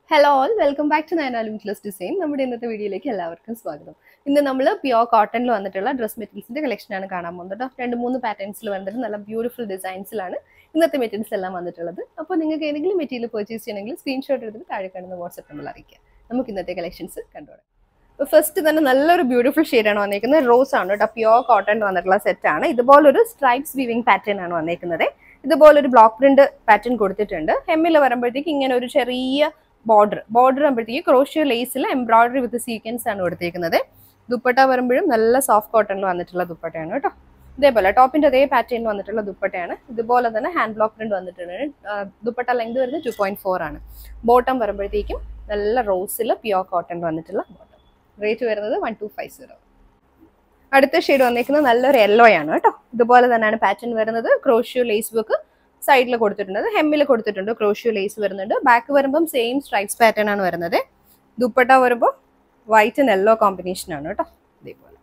hello all welcome back to Nayana limitless design നമ്മുടെ ഇന്നത്തെ വീഡിയോയിലേക്ക് എല്ലാവർക്കും സ്വാഗതം ഇന്ന് നമ്മൾ പ്യോർ കോട്ടണിൽ വന്നിട്ടുള്ള ഡ്രസ് മെറ്റീരിയൽസിന്റെ കളക്ഷൻ ആണ് കാണാൻ പോകുന്നത് കേട്ടോ രണ്ട് മൂന്ന് പാറ്റേൺസിൽ വന്നിട്ട് നല്ല ബ്യൂട്ടിഫുൾ ഡിസൈൻസിലാണ് ഇന്നത്തെ മെറ്റീരിയൽസ് എല്ലാം വന്നിട്ടുള്ളത് അപ്പോൾ നിങ്ങൾക്ക് ഏതെങ്കിലും മെറ്റീരിയൽ പർച്ചേസ് ചെയ്യണമെങ്കിൽ സ്ക്രീൻഷോട്ട് എടുത്തിട്ട് താഴെ കാണുന്ന വാട്സ്ആപ്പ് നമ്പർ അറിയിക്കുക നമുക്ക് ഇന്നത്തെ കളക്ഷൻസ് കണ്ടുപോകാം അപ്പോൾ ഫസ്റ്റ് തന്നെ നല്ലൊരു ബ്യൂട്ടിഫുൾ ഷെയ്ഡാണ് വന്നിരിക്കുന്നത് റോസ് ആണ് കേട്ടോ പ്യോർ കോട്ടൺ വന്നിട്ടുള്ള സെറ്റ് ആണ് ഇതുപോലൊരു സ്ട്രൈപ്സ് വീവിംഗ് പാറ്റേൺ ആണ് വന്നിരിക്കുന്നത് ഇതുപോലൊരു ബ്ലോക്ക് പ്രിന്റ് പാറ്റേൺ കൊടുത്തിട്ടുണ്ട് ഹെമ്മിൽ വരുമ്പോഴത്തേക്ക് ഇങ്ങനെ ഒരു ചെറിയ ബോർഡർ ബോർഡർ ആകുമ്പോഴത്തേക്ക് ക്രോഷ്യോ ലേസിൽ എംബ്രോയിഡറി വിത്ത് സീക്വൻസ് ആണ് കൊടുത്തിരിക്കുന്നത് ദുപ്പട്ട വരുമ്പോഴും നല്ല സോഫ്റ്റ് കോട്ടണിൽ വന്നിട്ടുള്ള ദുപ്പട്ടയാണ് കേട്ടോ ഇതേപോലെ ടോപ്പിന്റെ അതേ പാറ്റേണിൽ വന്നിട്ടുള്ള ദുപ്പട്ടയാണ് ഇതുപോലെ തന്നെ ഹാൻഡ് ബ്ലോക്ക് പ്രിന്റ് വന്നിട്ടുണ്ട് ആ, ദുപ്പട്ട ലെങ്ത് വരുന്നത് ടു പോയിന്റ് ഫോർ ആണ് ബോട്ടം വരുമ്പോഴത്തേക്കും നല്ല റോസിൽ പ്യോർ കോട്ടൺ വന്നിട്ടുള്ള ബോട്ടം റേറ്റ് വരുന്നത് വൺ ടു ഫൈവ് സീറോ അടുത്ത ഷെയ്ഡ് വന്നിരിക്കുന്നത് നല്ലൊരു യെല്ലോ ആണ് കേട്ടോ ഇതുപോലെ തന്നെയാണ് പാറ്റേൺ വരുന്നത് ക്രോഷ്യോ ലേസ് വർക്ക് സൈഡിൽ കൊടുത്തിട്ടുണ്ട് ഹെമ്മിൽ കൊടുത്തിട്ടുണ്ട് ക്രോഷ്യോ ലേസ് വരുന്നുണ്ട് ബാക്ക് വരുമ്പം സെയിം സ്ട്രൈപ്സ് പാറ്റേൺ ആണ് വരുന്നത് ദുപ്പട്ട വരുമ്പോൾ വൈറ്റ് ആൻഡ് യെല്ലോ കോമ്പിനേഷൻ ആണ് കേട്ടോ ഇതേപോലെ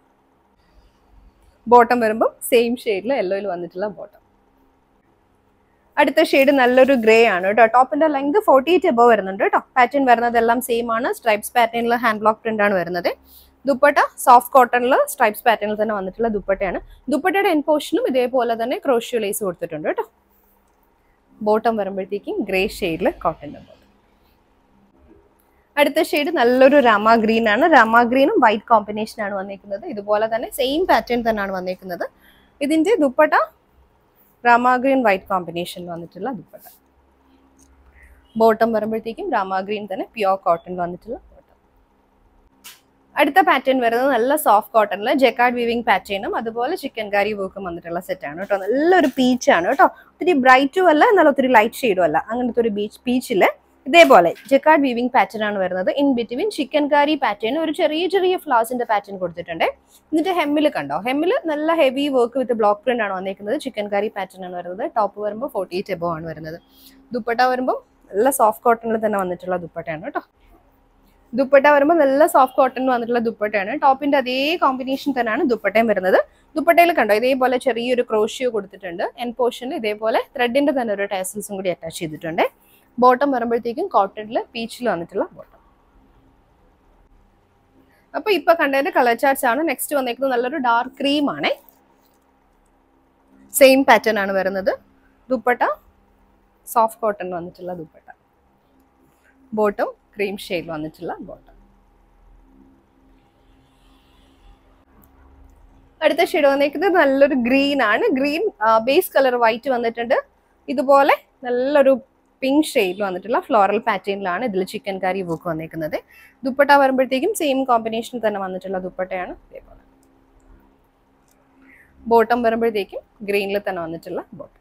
ബോട്ടം വരുമ്പോൾ സെയിം ഷെയ്ഡിൽ യെല്ലോയിൽ വന്നിട്ടുള്ള ബോട്ടം അടുത്ത ഷെയ്ഡ് നല്ലൊരു ഗ്രേ ആണ് കേട്ടോ ടോപ്പിന്റെ ലെങ്ത് ഫോർട്ടി എയ്റ്റ് എബോ വരുന്നുണ്ട് കേട്ടോ പാറ്റേൺ വരുന്നതെല്ലാം സെയിം ആണ് സ്ട്രൈപ്സ് പാറ്റേണിൽ ഹാൻഡ് ബ്ലോക്ക് പ്രിന്റ് ആണ് വരുന്നത് ദുപ്പട്ട സോഫ്റ്റ് കോട്ടണിൽ സ്ട്രൈപ്സ് പാറ്റേണിൽ തന്നെ വന്നിട്ടുള്ള ദുപ്പട്ടയാണ് ദുപ്പട്ടയുടെ എൻ പോർഷനും ഇതേപോലെ തന്നെ ക്രോഷ്യോ ലേസ് കൊടുത്തിട്ടുണ്ട് കേട്ടോ ബോട്ടം വരുമ്പോഴത്തേക്കും ഗ്രേ ഷെയ്ഡിൽ കോട്ടൻ്റെ ബോട്ടം അടുത്ത ഷെയ്ഡ് നല്ലൊരു രാമ ഗ്രീൻ ആണ് രാമ ഗ്രീനും വൈറ്റ് കോമ്പിനേഷൻ ആണ് വന്നിരിക്കുന്നത് ഇതുപോലെ തന്നെ സെയിം പാറ്റേൺ തന്നെയാണ് വന്നിരിക്കുന്നത് ഇതിന്റെ dupatta rama green white combination വന്നിട്ടുള്ള ദുപ്പട്ട ബോട്ടം വരുമ്പോഴത്തേക്കും രാമ ഗ്രീൻ തന്നെ പ്യോർ കോട്ടൺ വന്നിട്ടുള്ള ബോട്ടം അടുത്ത പാറ്റേൺ വരുന്നത് നല്ല സോഫ്റ്റ് കോട്ടണിൽ ജെക്കാർഡ് വീവിംഗ് പാറ്റേണും അതുപോലെ ചിക്കൻ കറി വർക്കും വന്നിട്ടുള്ള സെറ്റാണ് കേട്ടോ നല്ലൊരു പീച്ചാണ് കേട്ടോ ഒത്തിരി ബ്രൈറ്റും അല്ല എന്നാൽ ഒത്തിരി ലൈറ്റ് ഷെയ്ഡും അല്ല അങ്ങനത്തെ ഒരു ബീച്ച് പീച്ചിൽ ഇതേപോലെ ജെക്കാർഡ് വീവിംഗ് പാറ്റേൺ ആണ് വരുന്നത് in between chikankari pattern ഒരു ചെറിയ ചെറിയ ഫ്ലവേഴ്സിന്റെ പാറ്റേൺ കൊടുത്തിട്ടുണ്ട് എന്നിട്ട് ഹെമ്മിൽ കണ്ടോ ഹെമ്മിൽ നല്ല heavy work with block print ആണ് വന്നിരിക്കുന്നത് ചിക്കൻ കറി പാറ്റേൺ ആണ് വരുന്നത് ടോപ്പ് വരുമ്പോൾ ഫോർട്ടി എയ്റ്റ് എബോ ആണ് വരുന്നത് ദുപ്പട്ട വരുമ്പോൾ നല്ല സോഫ്റ്റ് കോട്ടണിൽ തന്നെ വന്നിട്ടുള്ള ദുപ്പട്ടയാണ് കേട്ടോ ദുപ്പട്ട വരുമ്പോൾ നല്ല സോഫ്റ്റ് കോട്ടണിൽ വന്നിട്ടുള്ള ദുപ്പട്ടയാണ് ടോപ്പിന്റെ അതേ കോമ്പിനേഷൻ തന്നെയാണ് ദുപ്പട്ടയും വരുന്നത് ദുപ്പട്ടയിൽ കണ്ടോ ഇതേപോലെ ചെറിയൊരു ക്രോഷ്യോ കൊടുത്തിട്ടുണ്ട് എൻ പോർഷനിൽ ഇതേപോലെ ത്രെഡിന്റെ തന്നെ ഒരു ടാസൽസും കൂടി അറ്റാച്ച് ചെയ്തിട്ടുണ്ട് ബോട്ടം വരുമ്പോഴത്തേക്കും കോട്ടണിൽ പീച്ചിൽ വന്നിട്ടുള്ള ബോട്ടം അപ്പൊ ഇപ്പൊ കണ്ടതിന്റെ കളർ ചാർട്ട്സ് ആണ് നെക്സ്റ്റ് വന്നേക്കുന്നത് നല്ലൊരു ഡാർക്ക് ക്രീം ആണേ സെയിം പാറ്റേൺ ആണ് വരുന്നത് ദുപ്പട്ട സോഫ്റ്റ് കോട്ടൺ വന്നിട്ടുള്ള ദുപ്പട്ട ബോട്ടം ക്രീം ഷെയ്ഡ് വന്നിട്ടുള്ള ബോട്ടം അടുത്ത ഷെയ്ഡ് വന്നേക്കുന്നത് നല്ലൊരു ഗ്രീൻ ആണ് ഗ്രീൻ ബേസ് കളർ വൈറ്റ് വന്നിട്ടുണ്ട് ഇതുപോലെ നല്ലൊരു പിങ്ക് ഷെയ്ഡിൽ വന്നിട്ടുള്ള ഫ്ലോറൽ പാറ്റേണിലാണ് ഇതിൽ ചിക്കൻ കറി വർക്ക് വന്നേക്കുന്നത് ദുപ്പട്ട വരുമ്പോഴത്തേക്കും സെയിം കോമ്പിനേഷനിൽ തന്നെ വന്നിട്ടുള്ള ദുപ്പട്ടയാണ് ഇതേപോലെ ബോട്ടം വരുമ്പോഴത്തേക്കും ഗ്രീനിൽ തന്നെ വന്നിട്ടുള്ള ബോട്ടം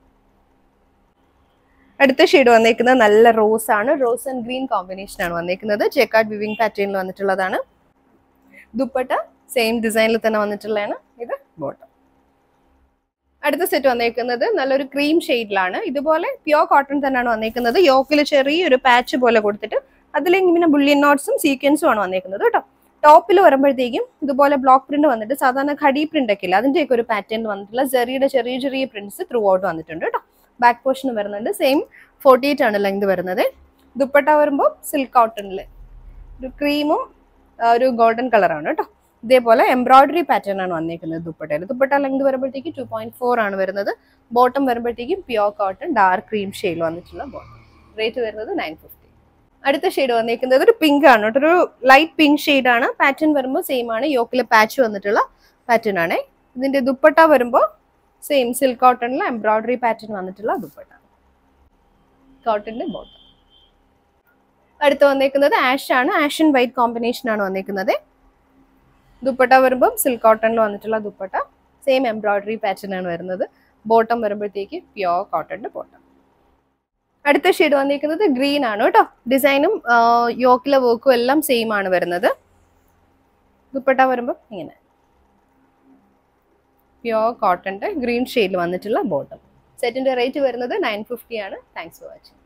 അടുത്ത ഷെയ്ഡ് വന്നേക്കുന്നത് നല്ല റോസ് ആണ് റോസ് ആൻഡ് ഗ്രീൻ കോമ്പിനേഷൻ ആണ് വന്നേക്കുന്നത് ജെക്കാർഡ് വിവിംഗ് പാറ്റേണിൽ വന്നിട്ടുള്ളതാണ് ദുപ്പട്ട സെയിം ഡിസൈനിൽ തന്നെ വന്നിട്ടുള്ളതാണ് ഇത് ബോട്ടം അടുത്ത സെറ്റ് വന്നേക്കുന്നത് നല്ലൊരു ക്രീം ഷെയ്ഡിലാണ് ഇതുപോലെ പ്യോർ കോട്ടൺ തന്നെയാണ് വന്നേക്കുന്നത് യോക്കിൽ ചെറിയൊരു പാച്ച് പോലെ കൊടുത്തിട്ട് അതിലേക്ക് ഇങ്ങനെ ബുള്ളിയൻ നോട്ട്സും സീക്വൻസും ആണ് വന്നേക്കുന്നത് കേട്ടോ ടോപ്പിൽ വരുമ്പോഴത്തേക്കും ഇതുപോലെ ബ്ലോക്ക് പ്രിന്റ് വന്നിട്ട് സാധാരണ ഖടി പ്രിന്റ് ഒക്കെ ഇല്ല അതിന്റെയൊക്കെ ഒരു പാറ്റേൺ വന്നിട്ടുള്ള ജെറിയുടെ ചെറിയ ചെറിയ പ്രിന്റ്സ് ത്രൂ ഔട്ട് വന്നിട്ടുണ്ട് കേട്ടോ ബാക്ക് പോർഷൻ വരുന്നുണ്ട് സെയിം ഫോർട്ടി എയ്റ്റ് ആണ് ലെങ്ത് വരുന്നത് ദുപ്പട്ട വരുമ്പോൾ സിൽക്ക് കോട്ടണിൽ ഒരു ക്രീമും ഒരു ഗോൾഡൻ കളറാണ് കേട്ടോ ഇതേപോലെ എംബ്രോയിഡറി പാറ്റേൺ ആണ് വന്നിരിക്കുന്നത് ദുപ്പട്ടയിൽ ദുപ്പട്ട ലെങ്ത് വരുമ്പോഴത്തേക്ക് ടു പോയിന്റ് ഫോർ ആണ് വരുന്നത് ബോട്ടം വരുമ്പോഴത്തേക്കും പ്യോർ കോട്ടൺ ഡാർക്ക് ക്രീം ഷെയ്ഡിൽ വന്നിട്ടുള്ള ബോട്ടം റേറ്റ് വരുന്നത് നയൻ ഫിഫ്റ്റി അടുത്ത ഷെയ്ഡ് വന്നിരിക്കുന്നത് ഒരു പിങ്ക് ആണ് കേട്ടോ ഒരു ലൈറ്റ് പിങ്ക് ഷെയ്ഡ് ആണ് പാറ്റേൺ വരുമ്പോൾ സെയിം ആണ് യോക്കിൽ പാച്ച് വന്നിട്ടുള്ള പാറ്റേൺ ആണ് ഇതിന്റെ ദുപ്പട്ട വരുമ്പോൾ സെയിം സിൽക്ക് കോട്ടണിൽ എംബ്രോയിഡറി പാറ്റേൺ വന്നിട്ടുള്ള ദുപ്പട്ട കോട്ടന്റെ ബോട്ടം അടുത്ത് വന്നേക്കുന്നത് ആഷ് ആണ് ആഷ് ആൻഡ് വൈറ്റ് കോമ്പിനേഷൻ ആണ് വന്നേക്കുന്നത് ദുപ്പട്ട വരുമ്പോൾ സിൽക്ക് കോട്ടണിൽ വന്നിട്ടുള്ള ദുപ്പട്ട സെയിം എംബ്രോയിഡറി പാറ്റേൺ ആണ് വരുന്നത് ബോട്ടം വരുമ്പോഴത്തേക്ക് പ്യോർ കോട്ടന്റെ ബോട്ടം അടുത്ത ഷെയ്ഡ് വന്നിരിക്കുന്നത് ഗ്രീൻ ആണ് കേട്ടോ ഡിസൈനും യോക്കിലെ വർക്കും എല്ലാം സെയിം ആണ് വരുന്നത് ദുപ്പട്ട വരുമ്പോൾ ഇങ്ങനെ പ്യോർ കോട്ടന്റെ ഗ്രീൻ ഷെയ്ഡിൽ വന്നിട്ടുള്ള ബോട്ടം സെറ്റിന്റെ റേറ്റ് വരുന്നത് നയൻ ഫിഫ്റ്റി ആണ് താങ്ക്സ് ഫോർ വാച്ചിങ്